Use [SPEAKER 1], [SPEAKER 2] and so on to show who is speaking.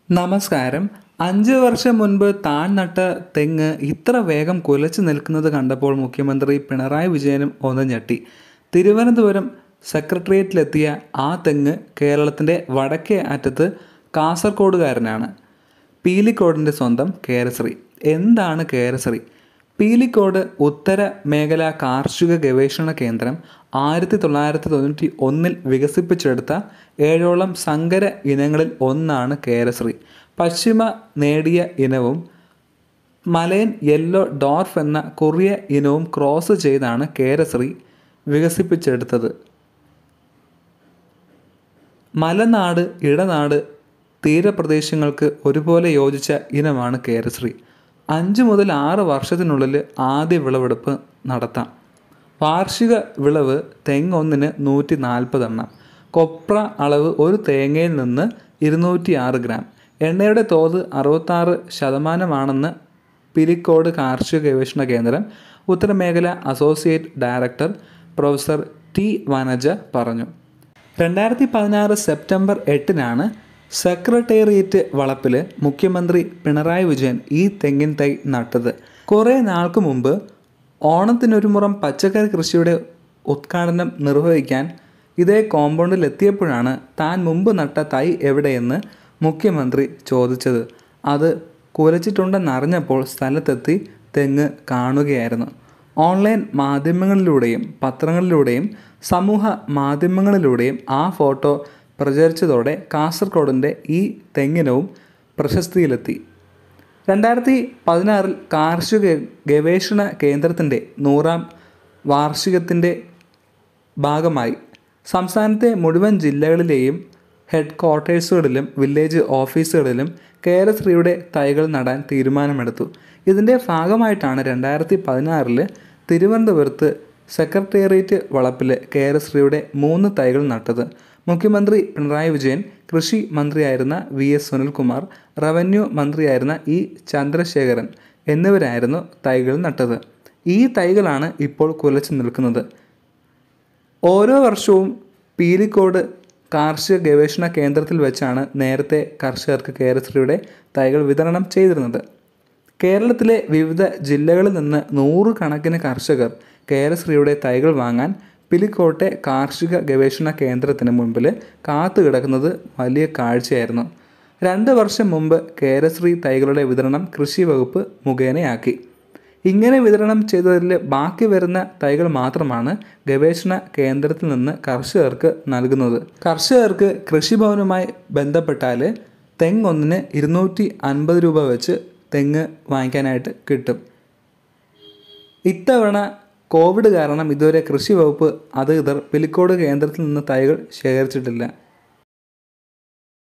[SPEAKER 1] നമസ്കാരം അഞ്ച് വർഷം മുൻപ് താൻ നട്ട തെങ്ങ് ഇത്ര വേഗം കുലച്ചു നിൽക്കുന്നത് കണ്ടപ്പോൾ മുഖ്യമന്ത്രി പിണറായി വിജയനും ഒന്ന് ഞെട്ടി തിരുവനന്തപുരം സെക്രട്ടേറിയറ്റിലെത്തിയ ആ തെങ്ങ് കേരളത്തിൻ്റെ വടക്കേ അറ്റത്ത് കാസർഗോഡുകാരനാണ് പീലിക്കോടിൻ്റെ സ്വന്തം കേരശ്രീ എന്താണ് കേരശ്രീ പീലിക്കോട് ഉത്തര മേഖല കാർഷിക ഗവേഷണ കേന്ദ്രം ആയിരത്തി തൊള്ളായിരത്തി തൊണ്ണൂറ്റി ഒന്നിൽ വികസിപ്പിച്ചെടുത്ത ഏഴോളം സങ്കര ഇനങ്ങളിൽ ഒന്നാണ് കേരശ്രീ പശ്ചിമ നേടിയ ഇനവും മലയൻ യെല്ലോ ഡോർഫ് എന്ന കൊറിയ ഇനവും ക്രോസ് ചെയ്താണ് കേരശ്രീ വികസിപ്പിച്ചെടുത്തത് മലനാട് ഇടനാട് തീരപ്രദേശങ്ങൾക്ക് ഒരുപോലെ യോജിച്ച ഇനമാണ് കേരശ്രീ അഞ്ച് മുതൽ ആറ് വർഷത്തിനുള്ളിൽ ആദ്യ വിളവെടുപ്പ് നടത്താം വാർഷിക വിളവ് തെങ്ങ് ഒന്നിന് നൂറ്റി നാൽപ്പത് എണ്ണം കൊപ്ര അളവ് ഒരു തേങ്ങയിൽ നിന്ന് ഇരുന്നൂറ്റി ആറ് ഗ്രാം എണ്ണയുടെ തോത് അറുപത്താറ് ശതമാനമാണെന്ന് പിലിക്കോട് കാർഷിക ഗവേഷണ കേന്ദ്രം ഉത്തരമേഖല associate director professor T Vanaja പറഞ്ഞു രണ്ടായിരത്തി പതിനാറ് സെപ്റ്റംബർ എട്ടിനാണ് സെക്രട്ടേറിയറ്റ് വളപ്പിൽ മുഖ്യമന്ത്രി പിണറായി വിജയൻ ഈ തെങ്ങിൻ തൈ നട്ടത് കുറേ നാൾക്ക് മുമ്പ് ഓണത്തിനൊരു മുറം പച്ചക്കറി കൃഷിയുടെ ഉദ്ഘാടനം നിർവഹിക്കാൻ ഇതേ കോമ്പൗണ്ടിൽ എത്തിയപ്പോഴാണ് താൻ മുമ്പ് നട്ട തൈ എവിടെയെന്ന് മുഖ്യമന്ത്രി ചോദിച്ചത് അത് കുലച്ചിട്ടുണ്ടെന്നറിഞ്ഞപ്പോൾ സ്ഥലത്തെത്തി തെങ്ങ് കാണുകയായിരുന്നു ഓൺലൈൻ മാധ്യമങ്ങളിലൂടെയും പത്രങ്ങളിലൂടെയും സമൂഹ മാധ്യമങ്ങളിലൂടെയും ആ ഫോട്ടോ പ്രചരിച്ചതോടെ കാസർഗോഡിൻ്റെ ഈ തെങ്ങിനവും പ്രശസ്തിയിലെത്തി രണ്ടായിരത്തി പതിനാറിൽ കാർഷിക ഗവേഷണ കേന്ദ്രത്തിൻ്റെ നൂറാം വാർഷികത്തിൻ്റെ ഭാഗമായി സംസ്ഥാനത്തെ മുഴുവൻ ജില്ലകളിലെയും ഹെഡ് ക്വാർട്ടേഴ്സുകളിലും വില്ലേജ് ഓഫീസുകളിലും കേരശ്രീയുടെ തൈകൾ നടാൻ തീരുമാനമെടുത്തു ഇതിൻ്റെ ഭാഗമായിട്ടാണ് രണ്ടായിരത്തി പതിനാറിൽ തിരുവനന്തപുരത്ത് സെക്രട്ടേറിയറ്റ് വളപ്പിൽ കേരശ്രീയുടെ മൂന്ന് തൈകൾ നട്ടത് മുഖ്യമന്ത്രി പിണറായി വിജയൻ കൃഷി മന്ത്രിയായിരുന്ന വി എസ് സുനിൽകുമാർ റവന്യൂ മന്ത്രിയായിരുന്ന ഇ ചന്ദ്രശേഖരൻ എന്നിവരായിരുന്നു തൈകൾ നട്ടത് ഈ തൈകളാണ് ഇപ്പോൾ കുലച്ചു നിൽക്കുന്നത് ഓരോ വർഷവും പീലിക്കോട് കാർഷിക ഗവേഷണ കേന്ദ്രത്തിൽ വെച്ചാണ് നേരത്തെ കർഷകർക്ക് കേരശ്രീയുടെ തൈകൾ വിതരണം ചെയ്തിരുന്നത് കേരളത്തിലെ വിവിധ ജില്ലകളിൽ നിന്ന് നൂറുകണക്കിന് കർഷകർ കേരശ്രീയുടെ തൈകൾ വാങ്ങാൻ പിലിക്കോട്ടെ കാർഷിക ഗവേഷണ കേന്ദ്രത്തിന് മുൻപിൽ കാത്തു കിടക്കുന്നത് വലിയ കാഴ്ചയായിരുന്നു രണ്ട് വർഷം മുമ്പ് കേരശ്രീ തൈകളുടെ വിതരണം കൃഷി വകുപ്പ് മുഖേനയാക്കി ഇങ്ങനെ വിതരണം ചെയ്തതിൽ ബാക്കി വരുന്ന തൈകൾ മാത്രമാണ് ഗവേഷണ കേന്ദ്രത്തിൽ നിന്ന് കർഷകർക്ക് നൽകുന്നത് കർഷകർക്ക് കൃഷിഭവനുമായി ബന്ധപ്പെട്ടാൽ തെങ്ങൊന്നിന് ഇരുന്നൂറ്റി അൻപത് രൂപ വെച്ച് തെങ്ങ് വാങ്ങിക്കാനായിട്ട് കിട്ടും ഇത്തവണ കോവിഡ് കാരണം ഇതുവരെ കൃഷി വകുപ്പ് അധികൃതർ പിലിക്കോട് കേന്ദ്രത്തിൽ നിന്ന് തൈകൾ ശേഖരിച്ചിട്ടില്ല